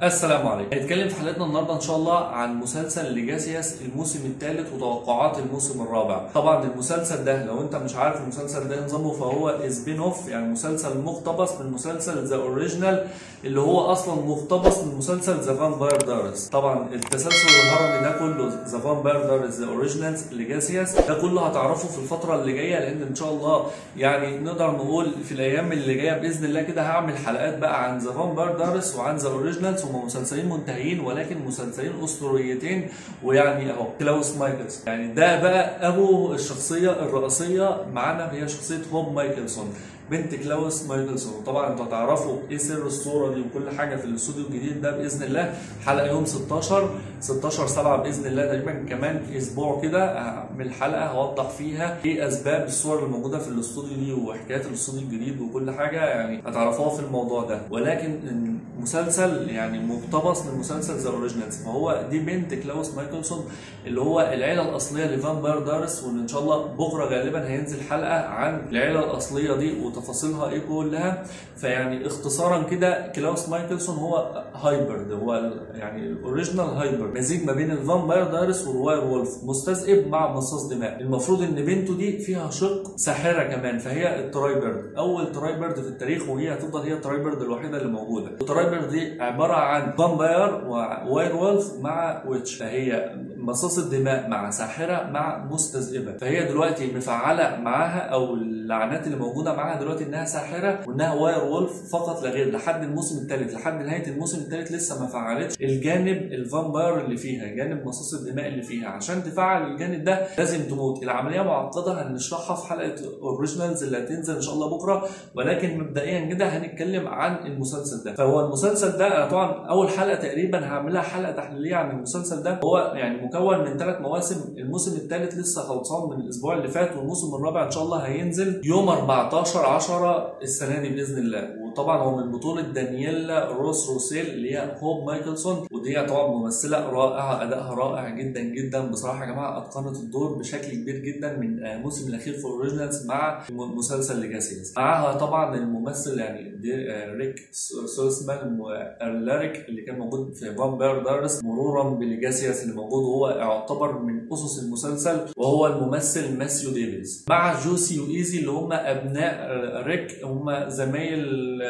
السلام عليكم هنتكلم في حلقتنا النهارده ان شاء الله عن مسلسل ليجاسياس الموسم الثالث وتوقعات الموسم الرابع طبعا المسلسل ده لو انت مش عارف المسلسل ده نظامه فهو سبين اوف يعني مسلسل مقتبس من مسلسل ذا اوريجينال اللي هو اصلا مقتبس من مسلسل ذا فامباير دارس طبعا التسلسل الهرمي ده كله ذا فامباير دارس ذا اوريجينالز ليجاسياس ده كله هتعرفه في الفتره اللي جايه لان ان شاء الله يعني نقدر نقول في الايام اللي جايه باذن الله كده هعمل حلقات بقى عن ذا فامباير دارس وعن ذا اوريجينالز هم مسلسلين منتهيين ولكن مسلسلين اسطوريتين ويعني اهو كلاوس مايكلز يعني ده بقى ابو الشخصيه الرئيسيه معانا هي شخصيه هوب مايكلسون بنت كلاوس مايكلسون وطبعا انتوا هتعرفوا ايه سر الصوره دي وكل حاجه في الاستوديو الجديد ده باذن الله حلقه يوم 16 16 7 باذن الله تقريبا كمان اسبوع كده هعمل حلقه هوضح فيها ايه اسباب الصور اللي موجوده في الاستوديو دي وحكايات الاستوديو الجديد وكل حاجه يعني هتعرفوها في الموضوع ده ولكن مسلسل يعني مقتبس من مسلسل ذا اوريجينالز فهو دي بنت كلاوس مايكلسون اللي هو العيله الاصليه لفامباير دارس وان شاء الله بكره غالبا هينزل حلقه عن العيله الاصليه دي وتفاصيلها ايه كلها فيعني اختصارا كده كلاوس مايكلسون هو هايبرد هو يعني الاوريجينال هايبر مزيج ما بين الفامباير دارس والواير وولف مستذئب مع مصاص دماء المفروض ان بنته دي فيها شق ساحره كمان فهي الترايبرد اول ترايبرد في التاريخ وهي هتفضل هي الترايبرد الوحيده اللي موجوده الترايبرد دي عباره عن فامباير وواير وولف مع ويتش فهي مصاص الدماء مع ساحره مع مستذئبه فهي دلوقتي مفعله معاها او اللعنات اللي موجوده معاها دلوقتي انها ساحره وانها واير وولف فقط لا غير لحد الموسم الثالث لحد نهايه الموسم الثالث لسه ما فعلتش الجانب الفامباير اللي فيها جانب مصاص الدماء اللي فيها عشان تفعل الجانب ده لازم تموت العمليه معقده هنشرحها في حلقه اوريجينالز اللي هتنزل ان شاء الله بكره ولكن مبدئيا كده هنتكلم عن المسلسل ده فهو المسلسل ده انا طبعا اول حلقه تقريبا هعملها حلقه تحليليه عن المسلسل ده هو يعني مكون من ثلاث مواسم الموسم الثالث لسه خلصان من الاسبوع اللي فات والموسم الرابع ان شاء الله هينزل يوم 14 10 السنه دي باذن الله وطبعا هو من بطوله دانييلا روس روسيل اللي هي هوب مايكلسون ودي طبعا ممثله رائعه ادائها رائع جدا جدا بصراحه يا جماعه اتقنت الدور بشكل كبير جدا من الموسم الاخير في اوريجينالز مع مسلسل ليجاسيس معاها طبعا الممثل يعني ريك سولسمان وارلاريك اللي كان موجود في فامبير دارس مرورا بليجاسياس اللي موجود وهو يعتبر من اسس المسلسل وهو الممثل ماسيو ديفيز مع جوسي وايزي اللي هم ابناء ريك هم زمايل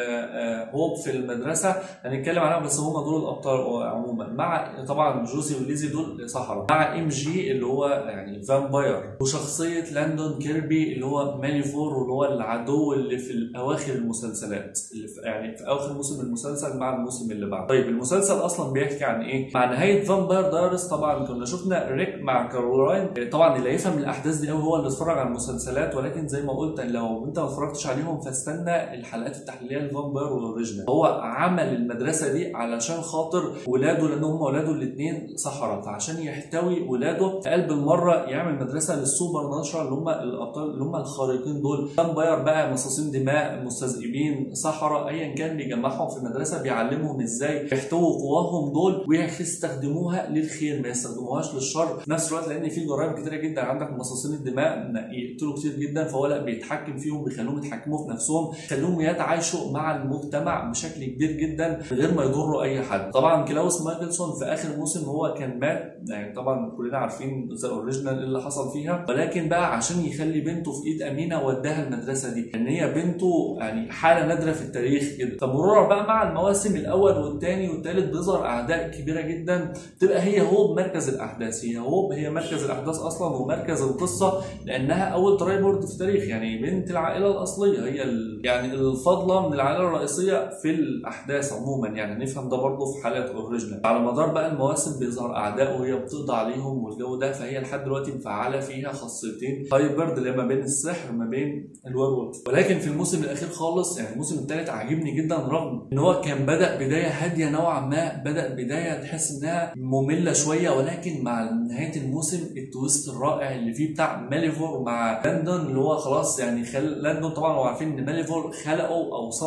هوب في المدرسه هنتكلم عنها بس هم دول الابطال عموما مع طبعا جوسي وليزي دول صحراء مع ام جي اللي هو يعني فامباير وشخصيه لاندون كيربي اللي هو ماليفور واللي هو العدو اللي في اواخر المسلسلات اللي في يعني في اواخر موسم المسلسل مع الموسم اللي بعده طيب المسلسل اصلا بيحكي عن ايه مع نهايه فامباير دارس طبعا كنا شفنا ريك مع كارولاين طبعا اللي هيفهم الاحداث دي قوي هو اللي اتفرج على المسلسلات ولكن زي ما قلت لو انت ما اتفرجتش عليهم فاستنى الحلقات التحليليه لفامباير والاوريجينال هو عمل المدرسه دي علشان خاطر ولاده لان هم ولاده الاثنين سحره فعشان يحتوي ولاده في قلب المره يعمل مدرسه للسوبر نشره اللي هم الابطال اللي هم الخارقين دول فامباير بقى مصاصين دماء مستذئبين سحره ايا كان بيجمعهم في المدرسه بيعلمهم ازاي يحتووا قواهم دول ويستخدموها للخير ما يستخدموهاش للشر في نفس الوقت لان في جرائم كتيره جدا عندك مصاصين الدماء يقتلوا كتير جدا فهو لا بيتحكم فيهم بيخليهم يتحكموا في نفسهم يخليهم يتعايشوا مع المجتمع بشكل كبير جدا من غير ما يضروا اي حد طبعا كلاوس مايكلسون في اخر موسم هو كان مات يعني طبعا كلنا عارفين ذا اوريجينال اللي حصل فيها ولكن بقى عشان يخلي بنته في ايد امينه وداها المدرسه دي ان هي بنته يعني حاله نادره في التاريخ كده فمرورا بقى مع المواسم الاول والثاني والثالث بيظهر اعداء كبيره جدا تبقى هي هوب مركز الاحداث هي هوب هي مركز الاحداث اصلا ومركز القصه لانها اول ترايبورد في التاريخ يعني بنت العائله الاصليه هي يعني الفضله من العائله الرئيسيه في الاحداث عموما يعني نفهم ده برضه في حلقه اوريجينال على مدار بقى المواسم بيظهر اعداء وهي بتقضي عليهم والجو ده فهي لحد دلوقتي مفعله فيها خاصيتين هايبرد اللي ما بين السحر وما بين الويرولف ولكن في الموسم الاخير خالص يعني الموسم الثالث عاجبني جدا رغم ان هو كان بدا بدايه هاديه نوعا ما بدا بدايه تحس انها ممله شويه ولكن مع نهايه الموسم التويست الرائع اللي فيه بتاع ماليفور مع لاندون اللي هو خلاص يعني خل... لاندون طبعا هو عارفين ان ماليفور خلقه او صنع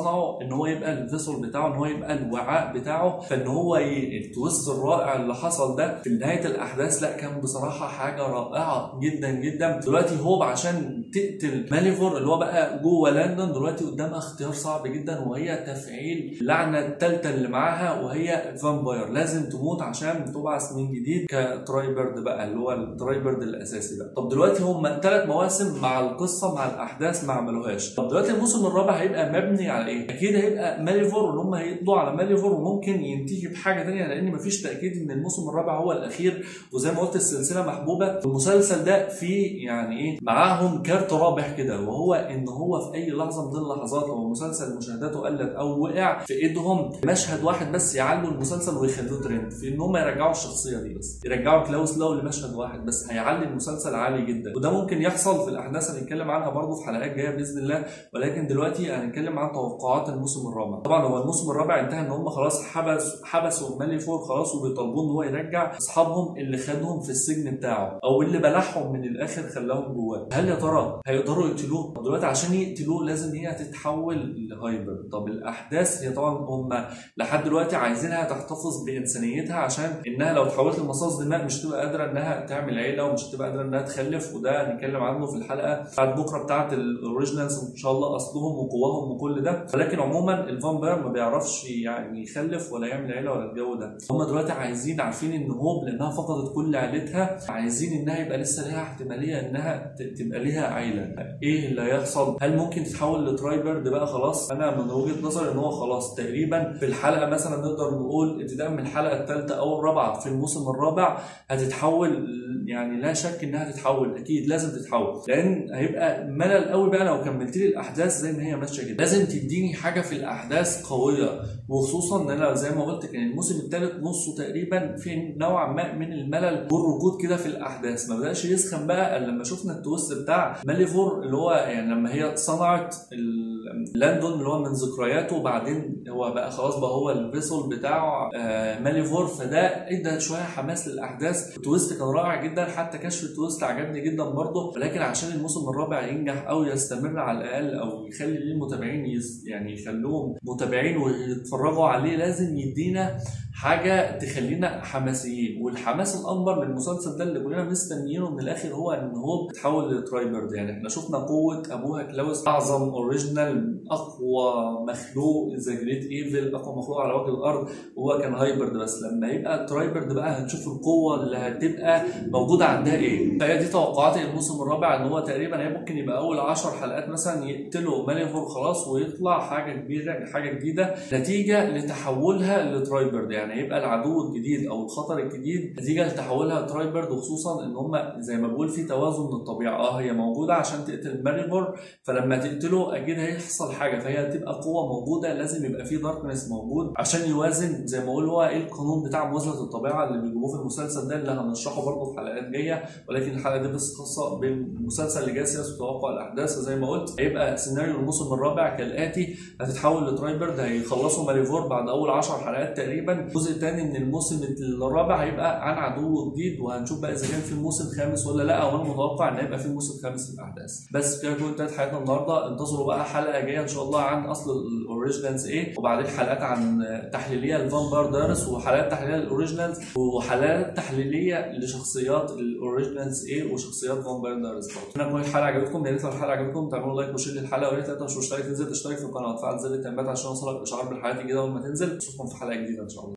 صنعه ان هو يبقى الفيسل بتاعه ان هو يبقى الوعاء بتاعه فان هو ي- التويست الرائع اللي حصل ده في نهايه الاحداث لا كان بصراحه حاجه رائعه جدا جدا دلوقتي هوب عشان تقتل ماليفور اللي هو بقى جوه لندن دلوقتي قدامها اختيار صعب جدا وهي تفعيل اللعنه الثالثه اللي معاها وهي فامباير لازم تموت عشان تبعث من جديد كترايبرد بقى اللي هو الترايبرد الاساسي بقى طب دلوقتي هم ثلاث مواسم مع القصه مع الاحداث ما عملوهاش طب دلوقتي الموسم الرابع هيبقى مبني على ايه اكيد هيبقى ماليفور ان هم هيقضوا على ماليفور وممكن ينتهي بحاجه ثانيه لان مفيش تاكيد ان الموسم الرابع هو الاخير وزي ما قلت السلسله محبوبه المسلسل ده فيه يعني ايه معاهم كارت رابح كده وهو ان هو في اي لحظه من اللحظات لو المسلسل مشاهداته قلت او وقع في ايدهم مشهد واحد بس يعلوا المسلسل ويخلوه ترند في ان هم يرجعوا الشخصيه دي بس يرجعوا كلاوس لاو لمشهد واحد بس هيعلي المسلسل عالي جدا وده ممكن يحصل في الاحداث هنتكلم عنها برضه في حلقات جايه باذن الله ولكن دلوقتي هنتكلم عن توقعات الموسم الرابع طبعا هو الموسم الرابع انتهى ان هم خلاص حبس حبسوا ماليفور خلاص وبيطالبوه ان هو يرجع اصحابهم اللي خدهم في السجن بتاعه او اللي بلعهم من الاخر خلاهم جواه هل يا ترى هيقدروا يقتلوه طب دلوقتي عشان يقتلوه لازم هي تتحول لهايبر طب الاحداث هي طبعا هم لحد دلوقتي عايزينها تحتفظ بانسانيتها عشان انها لو اتحولت لمصاص دماء مش هتبقى قادره انها تعمل عيله ومش هتبقى قادره انها تخلف وده هنتكلم عنه في الحلقه بعد بكره بتاعه الاوريجينالز ان شاء الله اصلهم وقواهم وكل ده ولكن عموما الفامباير ما بيعرفش يعني يخلف ولا يعمل عيله ولا الجو ده هم دلوقتي عايزين عارفين ان هوب لانها فقدت كل عيلتها عايزين انها يبقى لسه ليها احتماليه انها ت- تبقى ليها عيله ايه اللي هيحصل هل ممكن تتحول لترايبرد بقى خلاص انا من وجهه نظري ان هو خلاص تقريبا في الحلقه مثلا نقدر نقول ابتداء من الحلقه الثالثه او الرابعه في الموسم الرابع هتتحول يعني لا شك انها تتحول اكيد لازم تتحول لان هيبقى ملل قوي بقى لو كملت لي الاحداث زي ما هي ماشيه كده لازم تديني حاجه في الاحداث قويه وخصوصا ان انا زي ما قلت كان الموسم الثالث نصه تقريبا في نوعا ما من الملل والركود كده في الاحداث ما بداش يسخن بقى الا لما شفنا التويست بتاع ماليفور اللي هو يعني لما هي صنعت ال- لاندون اللي هو من ذكرياته وبعدين هو بقى خلاص بقى هو الفيسل بتاع آه، ماليفور فده ادى شويه حماس للاحداث التويست كان رائع جدا حتى كشف التويست عجبني جدا برضه ولكن عشان الموسم الرابع ينجح او يستمر على الاقل او يخلي ليه المتابعين يس يعني يخلوهم متابعين ويتفرجوا عليه لازم يدينا حاجه تخلينا حماسيين والحماس الاكبر للمسلسل ده اللي كلنا مستنيينه من الاخر هو ان هو بيتحول لترايبرد يعني احنا شفنا قوه ابوها كلاوس اعظم اوريجينال اقوى مخلوق ذا جريت ايفل اقوى مخلوق على وجه الارض وهو كان هايبرد بس لما يبقى ترايبرد بقى هنشوف القوه اللي هتبقى موجوده عندها ايه فهي دي توقعاتي الموسم الرابع ان هو تقريبا هي ممكن يبقى اول 10 حلقات مثلا يقتلوا ماليفور خلاص ويطلع حاجه كبيره حاجه جديده نتيجه لتحولها لترايبرد يعني يبقى العدو الجديد او الخطر الجديد نتيجه لتحولها لترايبرد وخصوصا ان هم زي ما بقول في توازن من الطبيعه اه هي موجوده عشان تقتل ماليفور فلما تقتله اكيد هيحصل حاجه فهي هتبقى قوه موجوده لازم يبقى في داركنس موجود عشان يوازن زي ما اقول هو ايه القانون بتاع موازنه الطبيعه اللي بيجيبوه في المسلسل ده اللي هنشرحه برضه في حلقات جايه ولكن الحلقه دي بس خاصه بالمسلسل لجاسياس وتوقع الاحداث وزي ما قلت هيبقى سيناريو الموسم الرابع كالاتي هتتحول لترايبرد هيخلصوا ماليفور بعد اول 10 حلقات تقريبا الجزء الثاني من الموسم الرابع هيبقى عن عدو جديد وهنشوف بقى اذا كان في موسم خامس ولا لا وانا متوقع ان هيبقى في موسم خامس للاحداث بس كده كنت انتهت حلقتنا النهارده انتظروا بقى حلقه جايه ان شاء الله عن اصل الاوريجينالز ايه وبعدين حلقات عن تحليليه لفان دارس وحلقات تحليليه للاوريجينالز وحلقات تحليليه لشخصيات الاوريجينالز ايه وشخصيات فان دارس برضه انا كل الحلقه عجبتكم يا ريت لو الحلقه عجبتكم تعملوا لايك وشير للحلقه ويا ريت لو انت مش مشترك تنزل تشترك في القناه وتفعل زر التنبيهات عشان يوصلك اشعار بالحلقات الجديده اول ما تنزل اشوفكم في حلقه جديده ان شاء الله